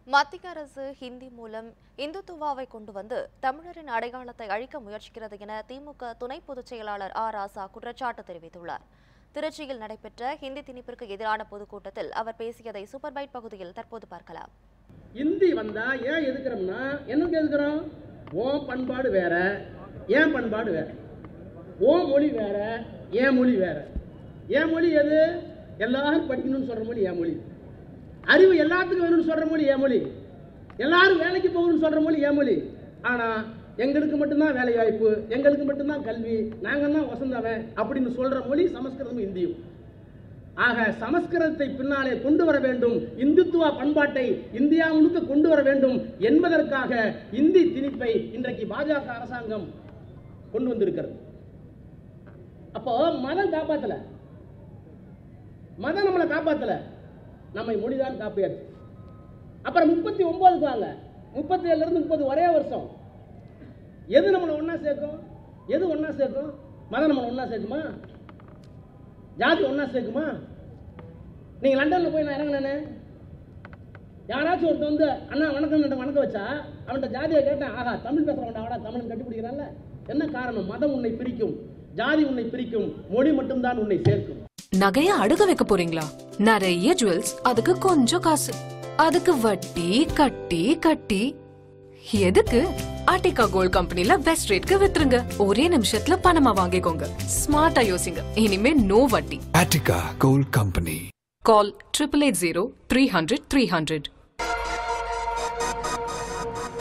மத்திய அரசு ஹிந்தி மூலம் இந்துத்துவாவை கொண்டு வந்து தமிழரின் அடையாளத்தை அழிக்க முயற்சிக்கிறது என திமுக துணை பொதுச் செயலாளர் ஆ ராசா குற்றச்சாட்டு தெரிவித்துள்ளார் திருச்சியில் நடைபெற்ற ஹிந்தி திணிப்பிற்கு எதிரான பொதுக்கூட்டத்தில் அவர் பேசியதை சூப்பர் பைட் பகுதியில் தற்போது பார்க்கலாம் இந்தி வந்தா ஏன் எதுக்குறோம்னா என்னக்கு எதுக்குறோம் ஓ பண்பாடு வேற ஏன் பண்பாடு வேற ஓ மொழி வேற ஏன் மொழி வேற ஏன் மொழி எது எல்லாரும் படிக்கணும்னு சொல்ற மொழி என் மொழி அறிவு எல்லாத்துக்கும் வேணும்னு சொல்ற மொழி என் மொழி எல்லாரும் வேலைக்கு போகணும்னு சொல்ற மொழி என் மொழி ஆனா எங்களுக்கு மட்டும்தான் வேலை வாய்ப்பு எங்களுக்கு மட்டும்தான் கல்வி நாங்க தான் வசந்தவன் அப்படின்னு சொல்ற மொழி சமஸ்கிருதமும் இந்தியும் ஆக சமஸ்கிருதத்தை பின்னாலே கொண்டு வர வேண்டும் இந்துத்துவ பண்பாட்டை இந்தியா முழுக்க கொண்டு வர வேண்டும் என்பதற்காக இந்தி திணிப்பை இன்றைக்கு பாஜக அரசாங்கம் கொண்டு வந்திருக்கிறது அப்போ மதம் காப்பாத்தல மதம் நம்மளை காப்பாத்தல நம்மை மொழிதான் காப்பியாச்சு அப்புறம் முப்பத்தி ஒன்பதுக்கு வாங்க முப்பத்தி ஏழுல இருந்து முப்பது ஒரே வருஷம் எது நம்மளை ஒண்ணா சேர்க்கும் எது ஒண்ணா சேர்க்கும் மதம் நம்மளை ஒண்ணா சேர்க்குமா ஜாதி ஒண்ணா சேர்க்குமா நீங்க லண்டன்ல போய் நான் இறங்கினேனே யாராச்சும் ஒருத்தன் வந்து அண்ணா வணக்கம் நட்ட வணக்கம் வச்சா அவன்கிட்ட ஜாதியை கேட்டேன் ஆஹா தமிழ் பேசுறவன்டா அவடா தமிழன் கண்டுபிடிக்கிறான்ல என்ன காரணம் மதம் உன்னை பிரிக்கும் ஜாதி உன்னை பிரிக்கும் மொழி மட்டும்தான் உன்னை சேர்க்கும் நகைய அடுக்க வைக்க போறீங்களா நிறைய ஜுவல்ஸ் அதுக்கு கொஞ்சம் காசு அதுக்கு வட்டி கட்டி கட்டி எதுக்கு ஆர்டிகா கோல்ட் கம்பெனில பெஸ்ட் ரேட்க்கு வித்துருங்க ஒரே நிமிஷத்துல பணமா வாங்கிக்கோங்க ஸ்மார்ட்டா யோசிங்க இனிமே நோ வட்டி Attica Gold Company. Call triple eight zero three hundred three hundred